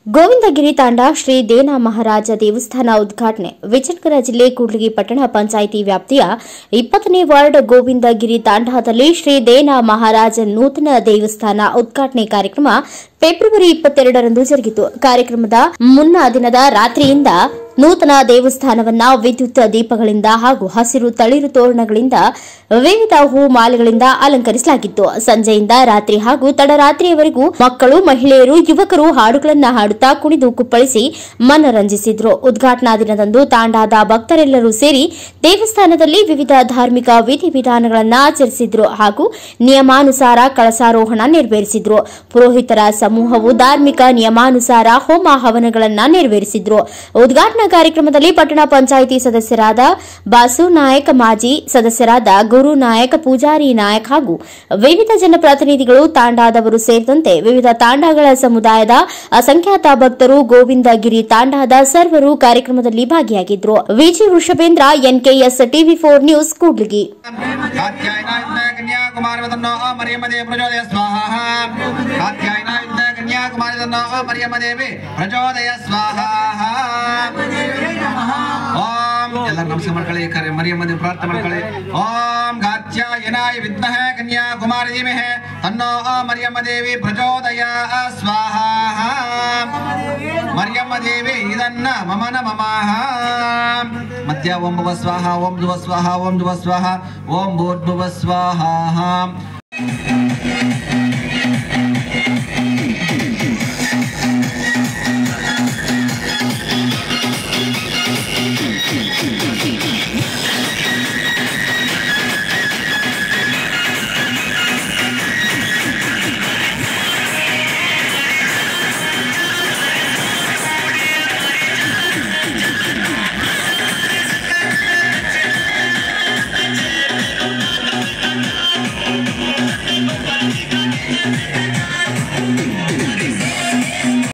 ಗೋವಿಂದಗಿರಿ ತಾಂಡ ಶ್ರೀ ದೇನ ಮಹಾರಾಜ ದೇವಸ್ಥಾನ ಉದ್ಘಾಟನೆ ವಿಜಯನಗರ ಜಿಲ್ಲೆ ಕೂಡ್ಲಿಗಿ ಪಟ್ಟಣ ಪಂಚಾಯಿತಿ ವ್ಯಾಪ್ತಿಯ ಇಪ್ಪತ್ತನೇ ವಾರ್ಡ್ ಗೋವಿಂದಗಿರಿ ತಾಂಡಾದಲ್ಲಿ ಶ್ರೀ ದೇನ ಮಹಾರಾಜ ನೂತನ ದೇವಸ್ಥಾನ ಉದ್ಘಾಟನೆ ಕಾರ್ಯಕ್ರಮ ಫೆಬ್ರವರಿ ಇಪ್ಪತ್ತೆರಡರಂದು ಜರುಗಿತು ಕಾರ್ಯಕ್ರಮದ ಮುನ್ನ ದಿನದ ರಾತ್ರಿಯಿಂದ ನೂತನ ದೇವಸ್ಥಾನವನ್ನ ವಿದ್ಯುತ್ ದೀಪಗಳಿಂದ ಹಾಗೂ ಹಸಿರು ತಳಿರು ತೋರಣಗಳಿಂದ ವಿವಿಧ ಹೂ ಮಾಲೆಗಳಿಂದ ಅಲಂಕರಿಸಲಾಗಿತ್ತು ಸಂಜೆಯಿಂದ ರಾತ್ರಿ ಹಾಗೂ ತಡರಾತ್ರಿಯವರೆಗೂ ಮಕ್ಕಳು ಮಹಿಳೆಯರು ಯುವಕರು ಹಾಡುಗಳನ್ನ ಹಾಡುತ್ತಾ ಕುಣಿದು ಕುಪ್ಪಳಿಸಿ ಮನರಂಜಿಸಿದ್ರು ಉದ್ಘಾಟನಾ ದಿನದಂದು ತಾಂಡಾದ ಭಕ್ತರೆಲ್ಲರೂ ಸೇರಿ ದೇವಸ್ಥಾನದಲ್ಲಿ ವಿವಿಧ ಧಾರ್ಮಿಕ ವಿಧಿವಿಧಾನಗಳನ್ನು ಆಚರಿಸಿದ್ರು ಹಾಗೂ ನಿಯಮಾನುಸಾರ ಕಳಸಾರೋಹಣ ನೆರವೇರಿಸಿದ್ರು ಪುರೋಹಿತರ ಸಮೂಹವು ಧಾರ್ಮಿಕ ನಿಯಮಾನುಸಾರ ಹೋಮ ಹವನಗಳನ್ನು ನೆರವೇರಿಸಿದ್ರು ಉದ್ಘಾಟನಾ ಕಾರ್ಯಕ್ರಮದಲ್ಲಿ ಪಟ್ಟಣ ಪಂಚಾಯಿತಿ ಸದಸ್ಯರಾದ ಬಾಸು ನಾಯಕ್ ಮಾಜಿ ಸದಸ್ಯರಾದ ಗುರು ನಾಯಕ್ ಪೂಜಾರಿ ನಾಯಕ್ ಹಾಗೂ ವಿವಿಧ ಜನಪ್ರತಿನಿಧಿಗಳು ತಾಂಡಾದವರು ಸೇರಿದಂತೆ ವಿವಿಧ ತಾಂಡಾಗಳ ಸಮುದಾಯದ ಅಸಂಖ್ಯಾತ ಭಕ್ತರು ಗೋವಿಂದಗಿರಿ ತಾಂಡಾದ ಸರ್ವರು ಕಾರ್ಯಕ್ರಮದಲ್ಲಿ ಭಾಗಿಯಾಗಿದ್ರು Viji Vrishabhendra NKS TV four news Kudligi कात्यायनायुद्ध कन्याकुमारी वदन्नो मरियमदे प्रचोदय स्वाहा कात्यायनायुद्ध कन्याकुमारी वदन्नो मरियमदेवी प्रचोदय स्वाहा ಓಂ ಎಲ್ಲರೂ ನಮಸ್ಕಾರ ಮಾಡ್ಕೊಳ್ಳಿ ಕರೆ ಮರಿಯಮ್ಮನ ಪ್ರಾರ್ಥನೆ ಮಾಡ್ಕೊಳ್ಳಿ ಓಂ ಕಾತ್ಯಾಯನಾಯ ವಿದ್ಮಹೆ ಕನ್ಯಾಕುಮಾರಿ ಧೀಮಹೆ ತನ್ನೋ ಮರಿಯಮ್ಮ ದೇವಿ ಪ್ರಚೋದಯ ಸ್ವಾಹ ಮರಿಯಮ್ಮ ದೇವಿ ಇದನ್ನ ಮಮನ ಮಮಃ ಮಧ್ಯ ಓಂ ಭುವ ಸ್ವಾಹ ಓಂ ಧ್ರುವ ಸ್ವಾಹ ಓಂ ಧ್ರುವ ಸ್ವಾಹ ಓಂ ಭೂರ್ಭುವ ಸ್ವಾಹ